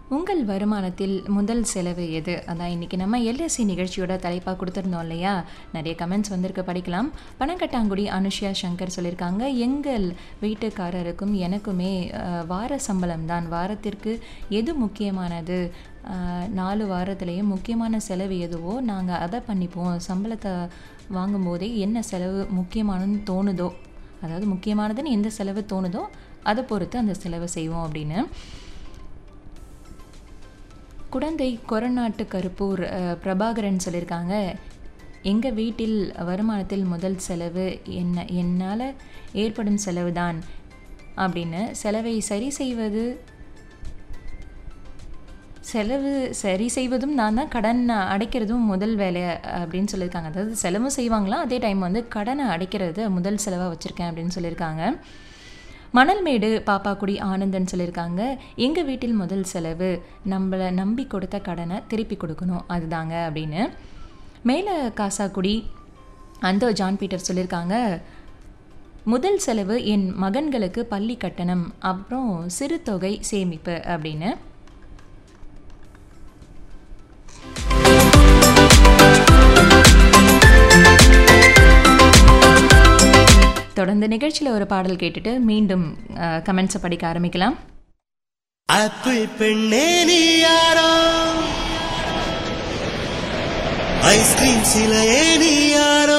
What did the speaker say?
உங்கள் வருமானத்தில் முதல் செலவு எது அதான் இன்றைக்கி நம்ம எல்எஸ்சி நிகழ்ச்சியோட தலைப்பாக கொடுத்துருந்தோம் இல்லையா நிறைய கமெண்ட்ஸ் வந்திருக்க படிக்கலாம் பனங்கட்டாங்குடி அனுஷ்யா சங்கர் சொல்லியிருக்காங்க எங்கள் வீட்டுக்காரருக்கும் எனக்குமே அஹ், வார சம்பளம் தான் வாரத்திற்கு எது முக்கியமானது அஹ், நாலு வாரத்துலேயும் முக்கியமான செலவு எதுவோ நாங்கள் அதை பண்ணிப்போம் சம்பளத்தை வாங்கும்போதே என்ன செலவு முக்கியமானதுன்னு தோணுதோ அதாவது முக்கியமானதுன்னு எந்த செலவு தோணுதோ அதை பொறுத்து அந்த செலவு செய்வோம் அப்படின்னு குடந்தை கொரநாட்டு கருப்பூர் அஹ், பிரபாகரன் சொல்லியிருக்காங்க எங்கள் வீட்டில் வருமானத்தில் முதல் செலவு என்ன என்னால் ஏற்படும் செலவு தான் அப்படின்னு செலவை சரி செய்வது செலவு சரி செய்வதும் நான் தான் கடன் அடைக்கிறதும் முதல் வேலை அப்படின்னு சொல்லியிருக்காங்க அதாவது செலவும் செய்வாங்களாம் அதே டைம் வந்து கடனை அடைக்கிறது முதல் செலவாக வச்சுருக்கேன் அப்படின்னு சொல்லியிருக்காங்க மணல்மேடு பாப்பாக்குடி ஆனந்தன் சொல்லியிருக்காங்க எங்கள் வீட்டில் முதல் செலவு நம்மளை நம்பி கொடுத்த கடனை திருப்பி கொடுக்கணும் அதுதாங்க அப்படின்னு மேலே காசாக்குடி அந்த ஜான் பீட்டர் சொல்லியிருக்காங்க முதல் செலவு என் மகன்களுக்கு பள்ளி கட்டணம் அப்புறம் சிறு தொகை சேமிப்பு அப்படின்னு தொடர்ந்து நிகழ்ச்சியில் ஒரு பாடல் கேட்டுட்டு மீண்டும் கமெண்ட்ஸை படிக்க ஆரம்பிக்கலாம் ஆப்பிள் பெண்ணே நீ யாரோ ஐஸ்கிரீம் சிலையே நீ யாரோ